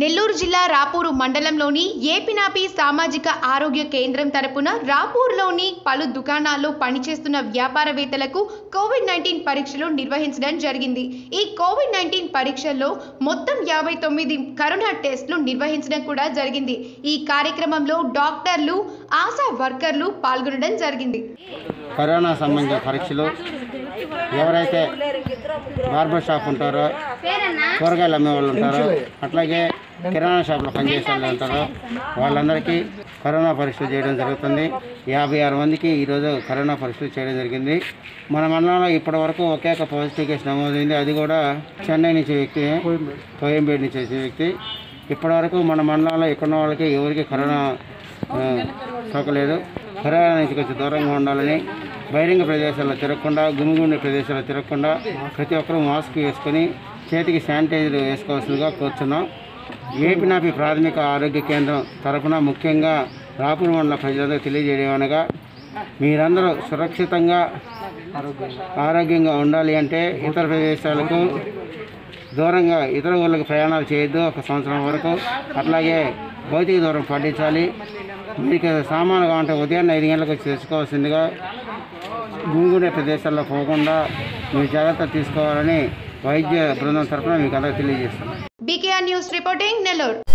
నెల్లూరు జిల్లా రాపూరు మండలంలోని ఏపినాపి సామాజిక ఆరోగ్య కేంద్రం తరపున రాపూర్లోని పలు దుకాణాల్లో పనిచేస్తున్న వ్యాపారవేత్తలకు కోవిడ్ నైన్టీన్ పరీక్షలు నిర్వహించడం జరిగింది ఈ కోవిడ్ నైన్టీన్ పరీక్షల్లో మొత్తం యాభై తొమ్మిది కరోనా టెస్టులు నిర్వహించడం కూడా జరిగింది ఈ కార్యక్రమంలో డాక్టర్లు ఆశా వర్కర్లు పాల్గొనడం జరిగింది కరోనా సంబంధించిన పరీక్షలు ఎవరైతే బార్బర్ షాప్ ఉంటారో కూరగాయలు అమ్మే వాళ్ళు ఉంటారో అట్లాగే కిరాణా షాప్లో పనిచేసే వాళ్ళు ఉంటారో వాళ్ళందరికీ కరోనా పరీక్షలు చేయడం జరుగుతుంది యాభై ఆరు మందికి ఈరోజు కరోనా పరీక్షలు చేయడం జరిగింది మన మండలంలో ఇప్పటి వరకు ఒకే ఒక పాజిటివ్ కేసు నమోదైంది అది కూడా చెన్నై నుంచి వ్యక్తి కోయంబేడు నుంచి వచ్చిన వ్యక్తి ఇప్పటివరకు మన మండలంలో ఇక్కడ ఉన్న వాళ్ళకి ఎవరికి కరోనా ఆ, సోకలేదు కరోనా నుంచి కొంచెం దూరంగా ఉండాలని బహిరంగ ప్రదేశాల్లో తిరగకుండా గుమిగుండే ప్రదేశాల్లో తిరగకుండా ప్రతి ఒక్కరూ మాస్క్ వేసుకొని చేతికి శానిటైజర్ వేసుకోవాల్సిందిగా కోరుతున్నాం ఏపినాపి ప్రాథమిక ఆరోగ్య కేంద్రం తరపున ముఖ్యంగా రాపూర్ మండల ప్రజలందరూ తెలియజేయడం అనగా మీరందరూ సురక్షితంగా ఆరోగ్యంగా ఉండాలి అంటే ఇతర ప్రదేశాలకు దూరంగా ఇతర ఊళ్ళకి ప్రయాణాలు చేయొద్దు ఒక సంవత్సరం వరకు అట్లాగే భౌతిక దూరం పాటించాలి మీకు సామాన్లు కావాలంటే ఉదయాన్నే ఐదు గంటలకు వచ్చి తెచ్చుకోవాల్సిందిగా గుంగునే ప్రదేశాల్లో పోకుండా మీరు జాగ్రత్త తీసుకోవాలని వైద్య బృందం తరఫున మీకు అందరూ తెలియజేస్తున్నాం బీకేఆర్ న్యూస్ రిపోర్టింగ్ నెల్లూరు